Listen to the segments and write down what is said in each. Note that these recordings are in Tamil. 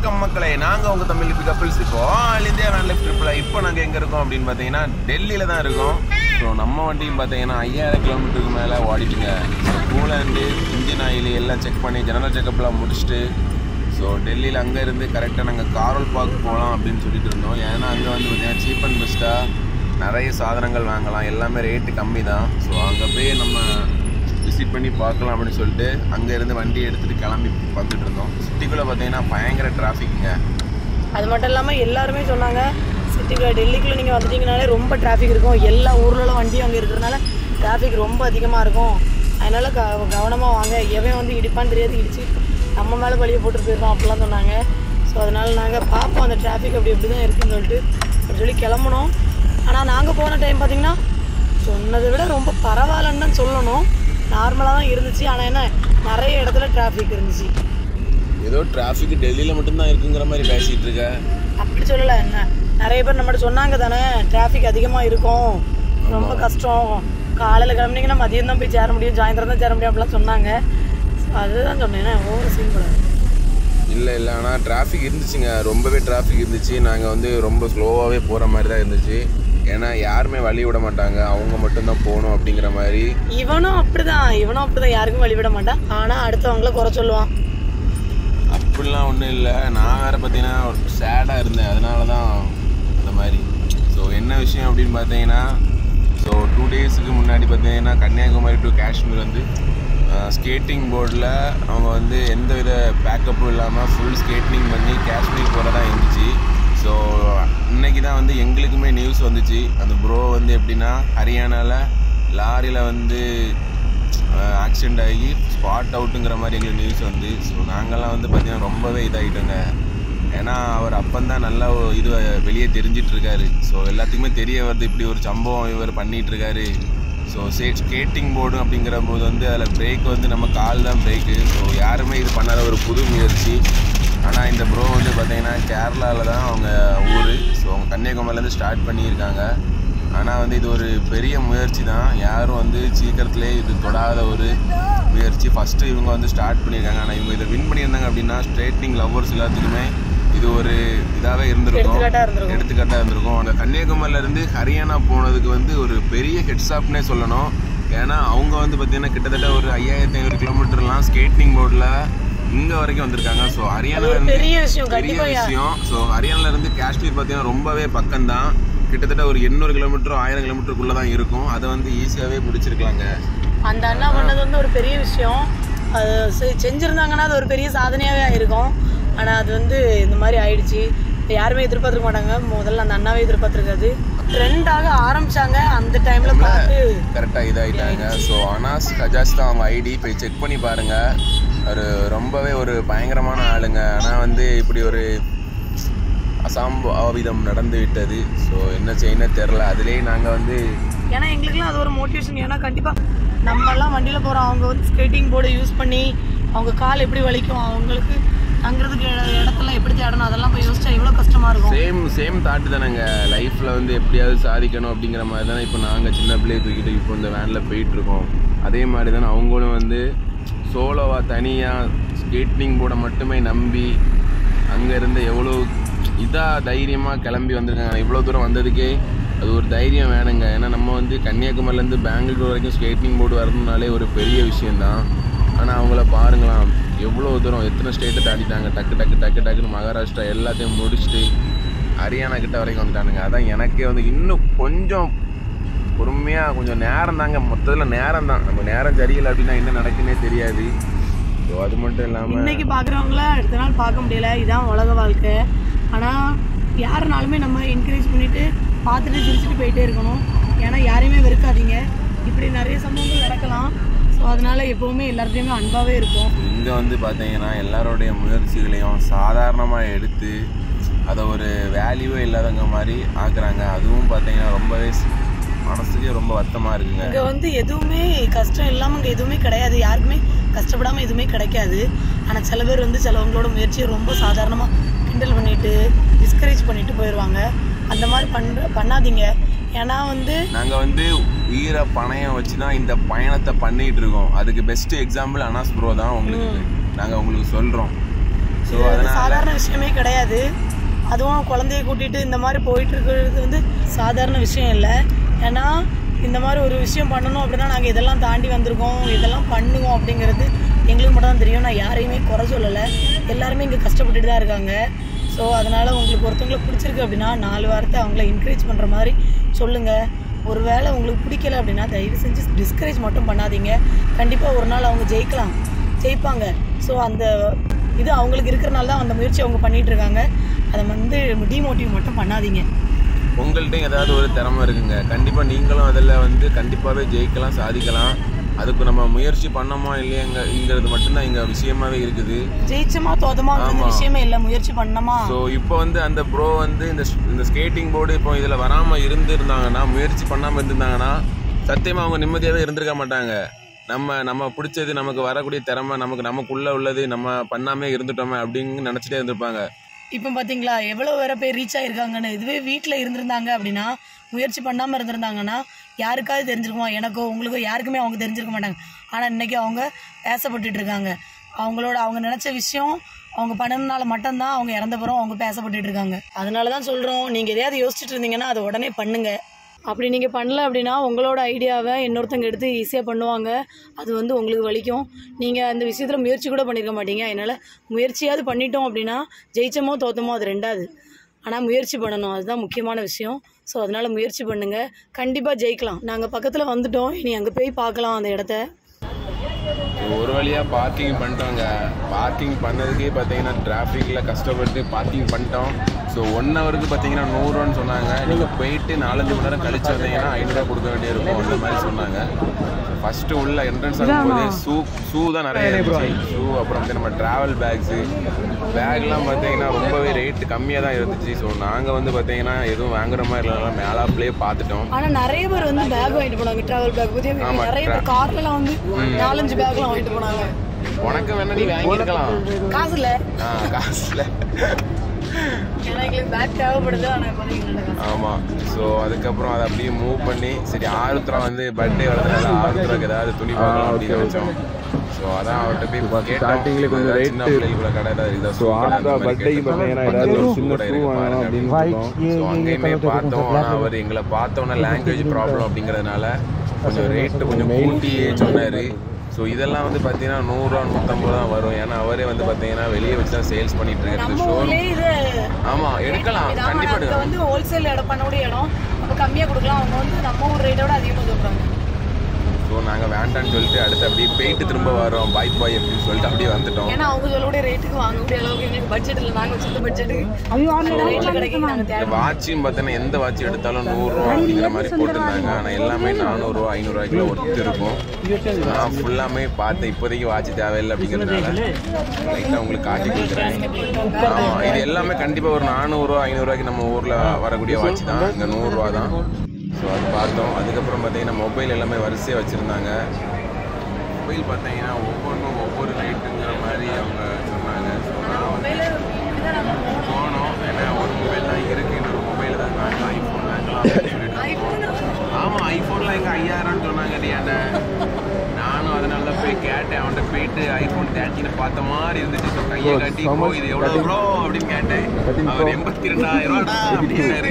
வணக்கம் மக்களே நாங்கள் உங்கள் தமிழ் கப்பிள்ஸ் இப்போ ஆல் இந்தியா வேன் லைஃப் ட்ரிப்பில் இப்போ நாங்கள் எங்கே இருக்கோம் அப்படின்னு பார்த்தீங்கன்னா டெல்லியில் தான் இருக்கோம் ஸோ நம்ம வண்டியும் பார்த்தீங்கன்னா ஐயாயிரம் கிலோமீட்டருக்கு மேலே ஓடிட்டுங்க ஸோ கூலண்டு இன்ஜின் ஆயில் எல்லாம் செக் பண்ணி ஜெனரல் செக்கப்லாம் முடிச்சுட்டு ஸோ டெல்லியில் அங்கே இருந்து கரெக்டாக நாங்கள் காரோல் பார்க் போகலாம் அப்படின்னு சொல்லிட்டு இருந்தோம் ஏன்னா அங்கே வந்து பார்த்தீங்கன்னா சீப் அண்ட் பெஸ்ட்டாக நிறைய சாதனங்கள் வாங்கலாம் எல்லாமே ரேட்டு கம்மி தான் ஸோ அங்கே போய் நம்ம விசிட் பண்ணி பார்க்கலாம் அப்படின்னு சொல்லிட்டு அங்கேருந்து வண்டி எடுத்துகிட்டு கிளம்பி வந்துட்டு இருந்தோம் சிட்டிக்குள்ளே பார்த்தீங்கன்னா பயங்கர டிராஃபிக்குங்க அது மட்டும் இல்லாமல் எல்லாருமே சொன்னாங்க சிட்டிக்குள்ள டெல்லிக்குள்ளே நீங்கள் வந்துட்டீங்கனாலே ரொம்ப டிராஃபிக் இருக்கும் எல்லா ஊர்லலாம் வண்டி அங்கே இருக்கிறதுனால டிராஃபிக் ரொம்ப அதிகமாக இருக்கும் அதனால் க கவனமாக வாங்க எவன் வந்து இடிப்பான்னு தெரியாது இடிச்சு நம்ம மேலே பழிய போட்டு போயிருந்தோம் அப்படிலாம் சொன்னாங்க ஸோ அதனால் நாங்கள் பார்ப்போம் அந்த டிராஃபிக் அப்படி எப்படி தான் இருக்குன்னு சொல்லிட்டு அப்படி சொல்லி கிளம்புனோம் ஆனால் நாங்கள் போன டைம் பார்த்தீங்கன்னா சொன்னதை விட ரொம்ப பரவாயில்லன்னு தான் சொல்லணும் நார்மலாக தான் இருந்துச்சு ஆனால் என்ன நிறைய இடத்துல டிராஃபிக் இருந்துச்சு ஏதோ டிராஃபிக் டெல்லியில் மட்டும்தான் இருக்குங்கிற மாதிரி பேசிகிட்டு இருக்க அப்படி சொல்லலை என்ன நிறைய பேர் நம்மகிட்ட சொன்னாங்க தானே டிராஃபிக் அதிகமாக இருக்கும் ரொம்ப கஷ்டம் காலையில் கிளம்புனீங்கன்னா மதியம் தான் போய் சேர முடியும் சாயந்தரம் தான் சேர முடியும் அப்படிலாம் சொன்னாங்க So அதுதான் சொன்னேன் ஓவர் சீன் கூட இல்லை இல்லை ஆனால் டிராஃபிக் இருந்துச்சுங்க ரொம்பவே டிராஃபிக் இருந்துச்சு நாங்கள் வந்து ரொம்ப ஸ்லோவாகவே போகிற மாதிரி தான் இருந்துச்சு ஏன்னா யாருமே வழி விட மாட்டாங்க அவங்க மட்டும்தான் போகணும் அப்படிங்கிற மாதிரி இவனும் அப்படிதான் இவனும் அப்படிதான் யாருக்கும் வழிவிட மாட்டான் ஆனால் அடுத்தவங்கள குறை சொல்லுவான் அப்படிலாம் ஒன்றும் இல்லை நான் வேறு பார்த்தீங்கன்னா சேடாக இருந்தேன் அதனால தான் இந்த மாதிரி ஸோ என்ன விஷயம் அப்படின்னு பார்த்தீங்கன்னா ஸோ டூ டேஸுக்கு முன்னாடி பார்த்தீங்கன்னா கன்னியாகுமரி டு காஷ்மீர் வந்து ஸ்கேட்டிங் போர்டில் அவங்க வந்து எந்த வித பேக்கப்பும் இல்லாமல் ஃபுல் ஸ்கேட்டிங் பண்ணி காஷ்மீர் போகிறதா இருந்துச்சு ஸோ இன்னைக்கு தான் வந்து எங்களுக்குமே நியூஸ் வந்துச்சு அந்த ப்ரோ வந்து எப்படின்னா ஹரியானாவில் லாரியில் வந்து ஆக்சிடெண்ட் ஆகி ஸ்பாட் அவுட்டுங்கிற மாதிரி எங்களுக்கு நியூஸ் வந்து ஸோ நாங்கள்லாம் வந்து பார்த்தீங்கன்னா ரொம்பவே இதாகிட்டோங்க ஏன்னா அவர் அப்பந்தான் நல்லா ஒரு இது வெளியே தெரிஞ்சிட்டு இருக்காரு ஸோ எல்லாத்துக்குமே தெரிய வருது இப்படி ஒரு சம்பவம் இவர் பண்ணிட்டு இருக்காரு ஸோ சே ஸ்கேட்டிங் போர்டு அப்படிங்கிற போது வந்து அதில் பிரேக் வந்து நம்ம கால் தான் பிரேக்கு ஸோ யாருமே இது பண்ணாத ஒரு புது முயற்சி ஆனால் இந்த ப்ரோ வந்து பார்த்தீங்கன்னா கேரளாவில் தான் அவங்க ஊர் ஸோ அவங்க கன்னியாகுமரியிலேருந்து ஸ்டார்ட் பண்ணியிருக்காங்க ஆனால் வந்து இது ஒரு பெரிய முயற்சி தான் யாரும் வந்து சீக்கிரத்திலே இது தொடாத ஒரு முயற்சி ஃபஸ்ட்டு இவங்க வந்து ஸ்டார்ட் பண்ணியிருக்காங்க ஆனால் இவங்க இதை வின் பண்ணியிருந்தாங்க அப்படின்னா ஸ்ட்ரேட்டிங் லவ்வர்ஸ் எல்லாத்துக்குமே இது ஒரு இதாகவே இருந்திருக்கும் எடுத்துக்காட்டா இருந்திருக்கும். எடுத்துக்காட்டாக இருந்திருக்கும் அந்த கன்னியாகுமரியிலேருந்து ஹரியானா போனதுக்கு வந்து ஒரு பெரிய ஹெட்ஸ்ஆப்னே சொல்லணும் ஏன்னா அவங்க வந்து பார்த்தீங்கன்னா கிட்டத்தட்ட ஒரு ஐயாயிரத்தி ஐநூறு கிலோமீட்டர்லாம் ஸ்கேட்டிங் போர்டில் இங்கே வரைக்கும் வந்திருக்காங்க ஸோ ஹரியானால இருந்து பெரிய விஷயம் பெரிய கண்டிப்பா யா- விஷயம் ஸோ ஹரியானால இருந்து காஷ்மீர் பார்த்தீங்கன்னா ரொம்பவே பக்கம்தான் கிட்டத்தட்ட ஒரு எண்ணூறு கிலோமீட்டர் ஆயிரம் கிலோமீட்டருக்குள்ள தான் இருக்கும் அதை வந்து ஈஸியாகவே முடிச்சிருக்கலாங்க அந்த அண்ணா பண்ணது வந்து ஒரு பெரிய விஷயம் அது செ- செஞ்சிருந்தாங்கன்னா அது ஒரு பெரிய சாதனையாகவே ஆயிருக்கும் ஆனால் அது வந்து இந்த மாதிரி ஆயிடுச்சு இப்ப யாருமே எதிர்பார்த்துருக்க மாட்டாங்க முதல்ல அந்த அண்ணாவே எதிர்பார்த்துருக்காது ட்ரெண்டாக ஆரம்பிச்சாங்க அந்த டைம்ல பார்த்து கரெக்டாக இதாகிட்டாங்க ஸோ அனாஸ் ஹஜாஸ் தான் அவங்க ஐடி போய் செக் பண்ணி பாருங்க ஒரு ரொம்பவே ஒரு பயங்கரமான ஆளுங்க ஆனால் வந்து இப்படி ஒரு அசாம்பாவிதம் நடந்து விட்டது ஸோ என்ன செய்யணும் தெரில அதுலேயே நாங்கள் வந்து ஏன்னா எங்களுக்குலாம் அது ஒரு மோட்டிவேஷன் ஏன்னா கண்டிப்பாக நம்மலாம் வண்டியில் போகிறோம் அவங்க வந்து ஸ்கேட்டிங் போர்டை யூஸ் பண்ணி அவங்க கால் எப்படி வலிக்கும் அவங்களுக்கு தங்குறதுக்கு இட- இடத்தெல்லாம் எப்படி தேடணும் அதெல்லாம் போய் யோசிச்சா எவ்வளோ கஷ்டமாக இருக்கும் சேம் சேம் தாட்டு தானேங்க லைஃப்பில் வந்து எப்படியாவது சாதிக்கணும் அப்படிங்கிற மாதிரி தானே இப்போ நாங்கள் சின்ன பிள்ளையை தூக்கிட்டு இப்போ இந்த வேனில் போயிட்டுருக்கோம் அதே மாதிரி தானே அவங்களும் வந்து சோலோவாக தனியாக ஸ்கேட்டிங் போர்டை மட்டுமே நம்பி அங்கே இருந்து எவ்வளோ இதாக தைரியமாக கிளம்பி வந்திருக்காங்க இவ்வளோ தூரம் வந்ததுக்கே அது ஒரு தைரியம் வேணுங்க ஏன்னா நம்ம வந்து கன்னியாகுமரியிலேருந்து பெங்களூர் வரைக்கும் ஸ்கேட்டிங் போர்டு வரணும்னாலே ஒரு பெரிய விஷயந்தான் ஆனால் அவங்கள பாருங்களாம் எவ்வளோ தூரம் எத்தனை ஸ்டேட்டை தாண்டிட்டாங்க டக்கு டக்கு டக்கு டக்குன்னு மகாராஷ்டிரா எல்லாத்தையும் முடிச்சுட்டு ஹரியானா கிட்ட வரைக்கும் வந்துட்டானுங்க அதான் எனக்கே வந்து இன்னும் கொஞ்சம் பொறுமையாக கொஞ்சம் நேரம் தாங்க மொத்தத்தில் நேரம் தான் நம்ம நேரம் சரியில்லை அப்படின்னா என்ன நடக்குன்னே தெரியாது ஸோ அது மட்டும் இல்லாமல் இன்னைக்கு பார்க்குறவங்கள அடுத்த நாள் பார்க்க முடியல இதான் உலக வாழ்க்கை ஆனால் யாருனாலுமே நம்ம என்கரேஜ் பண்ணிட்டு பார்த்துட்டு சிரிச்சுட்டு போயிட்டே இருக்கணும் ஏன்னா யாரையுமே வெறுக்காதீங்க இப்படி நிறைய சம்பவங்கள் நடக்கலாம் ஸோ அதனால எப்பவுமே எல்லார்ட்டையுமே அன்பாவே இருப்போம் இங்கே வந்து பார்த்தீங்கன்னா எல்லாருடைய முயற்சிகளையும் சாதாரணமாக எடுத்து அதை ஒரு வேல்யூவே இல்லாதவங்க மாதிரி ஆக்குறாங்க அதுவும் பார்த்தீங்கன்னா ரொம்பவே ஸ்- மனசுக்கே ரொம்ப வருத்தமாக இருக்குங்க இங்கே வந்து எதுவுமே கஷ்டம் இல்லாமல் இங்கே எதுவுமே கிடையாது யாருக்குமே கஷ்டப்படாமல் எதுவுமே கிடைக்காது ஆனால் சில பேர் வந்து சிலவங்களோட முயற்சியை ரொம்ப சாதாரணமாக கிண்டல் பண்ணிட்டு டிஸ்கரேஜ் பண்ணிட்டு போயிடுவாங்க அந்த மாதிரி பண்ற பண்ணாதீங்க ஏன்னா வந்து நாங்கள் வந்து உயிரை பணயம் வச்சு தான் இந்த பயணத்தை பண்ணிட்டு இருக்கோம் அதுக்கு பெஸ்ட் எக்ஸாம்பிள் அனாஸ் ப்ரோ தான் உங்களுக்கு நாங்கள் உங்களுக்கு சொல்கிறோம் ஸோ இது அதனால் சாதாரண விஷயமே கிடையாது அதுவும் குழந்தைய கூட்டிட்டு இந்த மாதிரி போயிட்டு இருக்கிறது வந்து சாதாரண விஷயம் இல்லை ஏன்னா இந்த மாதிரி ஒரு விஷயம் பண்ணணும் அப்படின்னா நாங்கள் இதெல்லாம் தாண்டி வந்திருக்கோம் இதெல்லாம் பண்ணுவோம் அப்படிங்கிறது எங்களுக்கு மட்டும் தான் தெரியும் நான் யாரையுமே குறை சொல்லலை எல்லாருமே இங்கே கஷ்டப்பட்டுட்டு தான் இருக்காங்க ஸோ அதனால் உங்களுக்கு ஒருத்தவங்களை பிடிச்சிருக்கு அப்படின்னா நாலு வாரத்தை அவங்கள என்கரேஜ் பண்ணுற மாதிரி சொல்லுங்கள் ஒருவேளை உங்களுக்கு பிடிக்கல அப்படின்னா தயவு செஞ்சு டிஸ்கரேஜ் மட்டும் பண்ணாதீங்க கண்டிப்பாக ஒரு நாள் அவங்க ஜெயிக்கலாம் ஜெயிப்பாங்க ஸோ அந்த இது அவங்களுக்கு இருக்கிறனால தான் அந்த முயற்சி அவங்க பண்ணிட்டு இருக்காங்க அதை வந்து டிமோட்டிவ் மட்டும் பண்ணாதீங்க உங்கள்கிட்ட ஏதாவது ஒரு திறமை இருக்குங்க கண்டிப்பாக நீங்களும் அதில் வந்து கண்டிப்பாகவே ஜெயிக்கலாம் சாதிக்கலாம் அதுக்கு நம்ம முயற்சி பண்ணோமா இல்லையாங்கிறது மட்டும்தான் இங்கே விஷயமாவே இருக்குது ஜெயிச்சமா தோத்தமா அந்த விஷயமே இல்லை முயற்சி பண்ணமா ஸோ இப்போ வந்து அந்த ப்ரோ வந்து இந்த ஸ்- இந்த ஸ்கேட்டிங் போர்டு இப்போ இதில் வராமல் இருந்திருந்தாங்கன்னா முயற்சி பண்ணாமல் இருந்திருந்தாங்கன்னா சத்தியமாக அவங்க நிம்மதியாகவே இருந்திருக்க மாட்டாங்க நம்ம நம்ம பிடிச்சது நமக்கு வரக்கூடிய திறமை நமக்கு நமக்குள்ளே உள்ளது நம்ம பண்ணாமே இருந்துட்டோமே அப்படின்னு நினச்சிட்டே இருந்திருப்பாங்க இப்போ பார்த்தீங்களா எவ்வளோ வேற பேர் ரீச் ஆயிருக்காங்கன்னு இதுவே வீட்டில் இருந்திருந்தாங்க அப்படின்னா முயற்சி பண்ணாமல் இருந்திருந்தாங்கன்னா யாருக்காவது தெரிஞ்சிருக்குமா எனக்கோ உங்களுக்கோ யாருக்குமே அவங்க தெரிஞ்சிருக்க மாட்டாங்க ஆனால் இன்னைக்கு அவங்க பேசப்பட்டுட்டு இருக்காங்க அவங்களோட அவங்க நினச்ச விஷயம் அவங்க பண்ணதுனால மட்டும்தான் அவங்க இறந்த பிறகு அவங்க பேசப்பட்டுட்டு இருக்காங்க அதனால தான் சொல்கிறோம் நீங்கள் எதையாவது யோசிச்சுட்டு இருந்தீங்கன்னா அதை உடனே பண்ணுங்க அப்படி நீங்கள் பண்ணல அப்படின்னா உங்களோட ஐடியாவை இன்னொருத்தங்க எடுத்து ஈஸியாக பண்ணுவாங்க அது வந்து உங்களுக்கு வலிக்கும் நீங்கள் அந்த விஷயத்தில் முயற்சி கூட பண்ணியிருக்க மாட்டீங்க அதனால் முயற்சியாவது பண்ணிட்டோம் அப்படின்னா ஜெயிச்சமோ தோத்தமோ அது ரெண்டாவது ஆனால் முயற்சி பண்ணணும் அதுதான் முக்கியமான விஷயம் ஸோ அதனால் முயற்சி பண்ணுங்கள் கண்டிப்பாக ஜெயிக்கலாம் நாங்கள் பக்கத்தில் வந்துட்டோம் இனி அங்கே போய் பார்க்கலாம் அந்த இடத்த ஒரு வழியாக பார்க்கிங் பண்ணிட்டோங்க பார்க்கிங் பண்ணதுக்கே பார்த்தீங்கன்னா டிராஃபிக்கில் கஷ்டப்பட்டு பார்க்கிங் பண்ணிட்டோம் ஸோ ஒன் ஹவருக்கு பார்த்தீங்கன்னா நூறுரூவான்னு சொன்னாங்க நீங்கள் போயிட்டு நாலஞ்சு மணி நேரம் கழிச்சு வந்தீங்கன்னா ஐநூறுரூவா கொடுக்க வேண்டியிருக்கும் அந்த மாதிரி சொன்னாங்க ஃபஸ்ட்டு உள்ள என்ட்ரன்ஸ் ஆகும்போது ஷூ ஷூ தான் நிறைய இருந்துச்சு ஷூ அப்புறம் வந்து நம்ம ட்ராவல் பேக்ஸு பேக்லாம் பார்த்தீங்கன்னா ரொம்பவே ரேட்டு கம்மியாக தான் இருந்துச்சு ஸோ நாங்கள் வந்து பார்த்தீங்கன்னா எதுவும் வாங்குற மாதிரி இல்லைனால மேலாப்லேயே பார்த்துட்டோம் ஆனால் நிறைய பேர் வந்து பேக் வாங்கிட்டு போனாங்க ட்ராவல் பேக் புதிய ஆமா, நிறைய பேர் கார்லலாம் வந்து நாலஞ்சு பேக்லாம் வாங்கிட்டு போனாங்க உனக்கு வேணா நீ வாங்கியிருக்கலாம் காசு இல்லை ஆ காசில் ஏன்னா எங்களுக்கு பேக் தேவைப்படுது ஆனால் இப்போதைக்கு நல்ல காசு ஆமாம் ஸோ அதுக்கப்புறம் அதை அப்படியே மூவ் பண்ணி சரி ஆருத்ரா வந்து பர்த்டே வரதுனால ஆருத்ராக்கு ஏதாவது துணி பார்க்கலாம் அப்படின்னு வச்சோம் ஸோ அதான் அவர்கிட்ட போய் கேட்டோம் startingல கொஞ்சம் ஏதாவது rate- சின்ன பிள்ளைகளோட கடை ஏதாவது இதா ஸோ shoe கடை அந்த ஆத்ரா மாதிரி பர்த்டேக்கு கேட்டோம். பார்த்தீங்கன்னா பக்கத்துல ஏதாவது ஒரு ஒரு shoe சின்ன கடை ஷூ இருக்கு வாங்கணும் பாருங்க அப்படின்னு அப்படின்னு இருக்கோம் ஸோ அங்கேயுமே பார்த்தோம் ஆனால் அவர் எங்களை பார்த்தோன்னே லாங்குவேஜ் ப்ராப்ளம் அப்படிங்கிறதுனால கொஞ்சம் ரேட்டு கொஞ்சம் கூட்டி சொன்னார் ஸோ இதெல்லாம் வந்து பார்த்தீங்கன்னா நூறுரூவா நூற்றம்பது தான் வரும் ஏன்னா அவரே வந்து பார்த்தீங்கன்னா வெளியே வச்சு தான் சேல்ஸ் பண்ணிட்டு இருக்கிறது நம்ம ஷோரூம் ஊர்லயே இது ஆமாம் எடுக்கலாம் இது ஆமா, கண்டிப்பாக அங்க எடுக்கலாம் வந்து ஹோல்சேல் இடம் பண்ணக்கூடிய இடம் அப்போ கம்மியாக கொடுக்கலாம் அவங்க வந்து நம்ம ஊர் ரேட்டோட அதிகமாக சொல்கிறாங்க ஸோ நாங்கள் வேண்டாம்னு சொல்லிட்டு அடுத்து அப்படியே போயிட்டு திரும்ப வரோம் பாய் பாய் அப்படின்னு சொல்லிட்டு அப்படியே வந்துட்டோம் ஏன்னா அவங்க சொல்லக்கூடிய ரேட்டுக்கு வாங்கக்கூடிய அளவுக்கு எங்களுக்கு பட்ஜெட் இல்லை நாங்கள் வச்சிருந்த பட்ஜெட்டுக்கு அந்த ரேட்டில் கிடைக்கும் நாங்கள் இந்த தேவை வாட்சும் பார்த்தீங்கன்னா எந்த வாட்ச் எடுத்தாலும் நூறுரூவா அப்படிங்கிற மாதிரி போட்டிருந்தாங்க ஆனால் எல்லாமே நானூறுரூவா ஐநூறுரூவாய்க்குள்ள ஒருத்தர் இருக்கும் நான் ஃபுல்லாமே பார்த்தேன் இப்போதைக்கு வாட்ச் தேவையில்லை அப்படிங்கிறதுனால லைட்டாக உங்களுக்கு காட்டி கொடுக்குறேன் ஆமாம் இது எல்லாமே கண்டிப்பாக ஒரு நானூறுரூவா ஐநூறுரூவாய்க்கு நம்ம ஊரில் வரக்கூடிய வாட்ச் தான் இங்கே நூறுரூவா தான் ஸோ அது பார்த்தோம் அதுக்கப்புறம் பார்த்தீங்கன்னா மொபைல் எல்லாமே வரிசையாக வச்சுருந்தாங்க மொபைல் பார்த்தீங்கன்னா ஒவ்வொன்றும் ஒவ்வொரு ரேட்டுங்கிற மாதிரி அவங்க சொன்னாங்க ஸோ நான் வந்து போனோம் ஏன்னா ஒரு மொபைல் தான் இருக்கு இன்னொரு மொபைல் தான் வாங்கலாம் ஐஃபோன் வாங்கலாம் அப்படின்னு சொல்லிட்டு ஆமாம் ஐஃபோன்லாம் எங்கள் ஐயாயிரம்னு சொன்னாங்க டியாண்ட நானும் அதனால தான் போய் கேட்டேன் அவன்கிட்ட போயிட்டு ஐஃபோன் தேர்ட்டின்னு பார்த்த மாதிரி இருந்துச்சு ஸோ கையை கட்டி ப்ரோ இது எவ்வளோ ப்ரோ அப்படின்னு கேட்டேன் அவர் எண்பத்தி ரெண்டாயிரம் ரூபாடா அப்படின்னாரு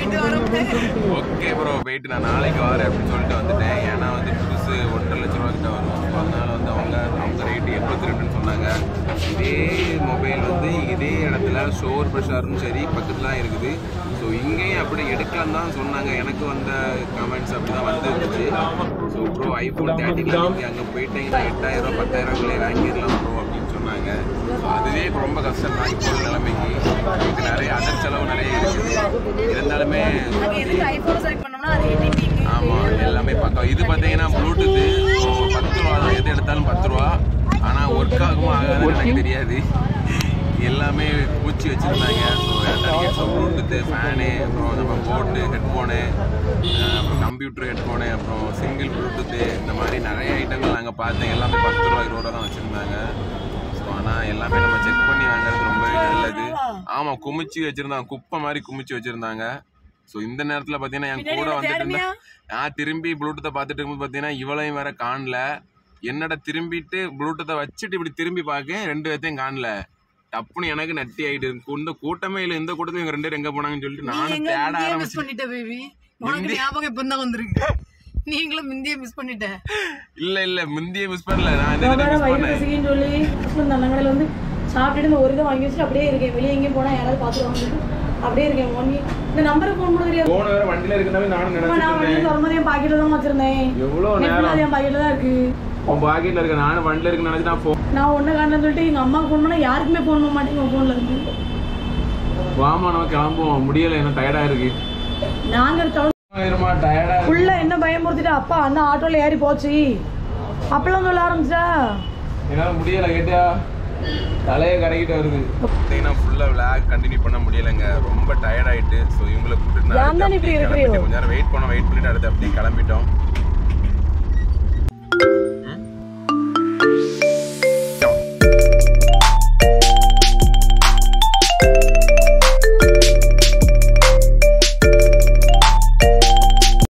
ஓகே ப்ரோ போயிட்டு நான் நாளைக்கு வரேன் அப்படின்னு சொல்லிட்டு வந்துட்டேன் ஏன்னா வந்து புதுசு ஒன்றரை லட்ச ரூபா கிட்ட வரும் ஸோ அதனால வந்து அவங்க அவங்க ரேட்டு எண்பத்தி ரெண்டுன்னு சொன்னாங்க இதே மொபைல் வந்து இதே இடத்துல ஷோர் பிரஷாரும் சரி பக்கத்துல தான் இருக்குது ஸோ இங்கேயும் அப்படி எடுக்கலாம் தான் சொன்னாங்க எனக்கு வந்த கமெண்ட்ஸ் அப்படி தான் வந்து இருந்துச்சு ஸோ ப்ரோ ஐஃபோன் தேர்ட்டிலாம் நீங்கள் அங்கே போயிட்டீங்கன்னா எட்டாயிரம் ரூபா பத்தாயிரம்குள்ளே வாங்கிடலாம் ப்ரோ அப்படின்னு சொன்னாங்க ஸோ அதுவே ரொம்ப கஷ்டம் தான் இப்போ உள்ள நிலைமைக்கு இதுக்கு நிறைய அதர் செலவு நிறைய இருக்குது இருந்தாலுமே நாங்கள் எதுக்கு ஐஃபோன் செலக்ட் பண்ணோம்னா அது எடிட்டிங் ஆமாம் எல்லாமே பக்கம் இது பார்த்தீங்கன்னா ப்ளூடூத்து ஸோ பத்து ரூபா தான் எது எடுத்தாலும் பத்து ரூபா ஆனால் ஒர்க் ஆகுமா ஆகாதுன்னு எனக்கு தெரியாது எல்லாமே பூச்சி வச்சுருந்தாங்க ஸோ ஸோ ப்ளூடூத்து ஃபேனு அப்புறம் நம்ம போர்டு ஹெட்ஃபோனு அப்புறம் கம்ப்யூட்டர் ஹெட்ஃபோனு அப்புறம் சிங்கிள் ப்ளூடூத்து இந்த மாதிரி நிறைய ஐட்டங்கள் நாங்கள் பார்த்தேன் எல்லாமே பத்து ரூபா இருபது ரூபா தான் வச்சுருந்தாங்க ஸோ ஆனால் எல்லாமே நம்ம செக் பண்ணி வாங்குறது ரொம்பவே நல்லது ஆமாம் குமிச்சு வச்சுருந்தாங்க குப்பை மாதிரி குமிச்சு வச்சுருந்தாங்க ஸோ இந்த நேரத்தில் பார்த்தீங்கன்னா என் கூட வந்துட்டு இருந்தா நான் திரும்பி ப்ளூடூத்தை பார்த்துட்டு இருக்கும்போது பார்த்தீங்கன்னா இவளையும் வேற காணல என்னடா திரும்பிட்டு ப்ளூடூத்தை வச்சுட்டு இப்படி திரும்பி பார்க்க ரெண்டு பேர்த்தையும் காணல டப்புன்னு எனக்கு நட்டி ஆயிட்டு இருக்கு. இந்த கூட்டமே இல்ல இந்த கூட்டத்துல இவங்க ரெண்டு பேரும் எங்க போனாங்கன்னு சொல்லிட்டு நீ நானும் எங்க தேட முந்தியே மிஸ் ஆரம்பிச்சு பண்ணிட்ட பேபி உனக்கு ஞாபகம் இப்ப தான் வந்திருக்கு நீங்களும் முந்தியே மிஸ் பண்ணிட்ட இல்ல இல்ல முந்தியே மிஸ் பண்ணல நான் இந்த வேற மிஸ் வயிறு பண்ணேன் பசிக்குன்னு சொல்லி இந்த அண்ணங்கடையில் வந்து சாப்பிட்டுட்டு இந்த ஒரு இதை வாங்கி வச்சுட்டு அப்படியே இருக்கேன் வெளியே எங்கேயும் போனால் யாராவது பார்த்துருவாங்க அப்படியே இருக்கேன் ஒன் இந்த நம்பருக்கு ஃபோன் பண்ண தெரியாது போன வேற வண்டியில இருக்கனாவே நானும் அப்ப நான் நினைச்சிட்டு வண்டி வரும்போது என் பாக்கெட்ல தான் வச்சிருந்தேன் எவ்வளவு நேரம் நெட்ல என் பாக்கெட்ல தான் இருக்கு உன் பாக்கெட்ல இருக்க நானும் வண்டியில இருக்குன்னு நினைச்சு நான் போ நான் ஒண்ணு காணலன்னு சொல்லிட்டு எங்க அம்மா ஃபோன் பண்ணா யாருக்குமே ஃபோன் பண்ண மாட்டேங்க ஃபோன்ல இருந்து வாமா நம்ம கிளம்புவோம் முடியல என்ன டயர்டா இருக்கு நாங்க தவிர இருமா டயர்டா இருக்கு புள்ள என்ன பயமுறுத்திட்டு அப்பா அந்த ஆட்டோல ஏறி போச்சு அப்பெல்லாம் சொல்ல ஆரம்பிச்சா என்னால முடியல கேட்டியா தலையை கரைக்கிட்டு வருது பார்த்தீங்கன்னா ஃபுல்லாக விளாக் கண்டினியூ பண்ண முடியலைங்க ரொம்ப டயர்ட் ஆயிட்டு ஸோ இவங்களை கூட்டிட்டு நான் ஏன் தான் அடுத்து இப்படி அப்படியே இருக்கிறீயோ? கிளம்பிட்டேன். கொஞ்ச நேரம் வெயிட் பண்ணோம் வெயிட் பண்ணிட்டு அடுத்து அப்படியே கிளம்பிட்டோம்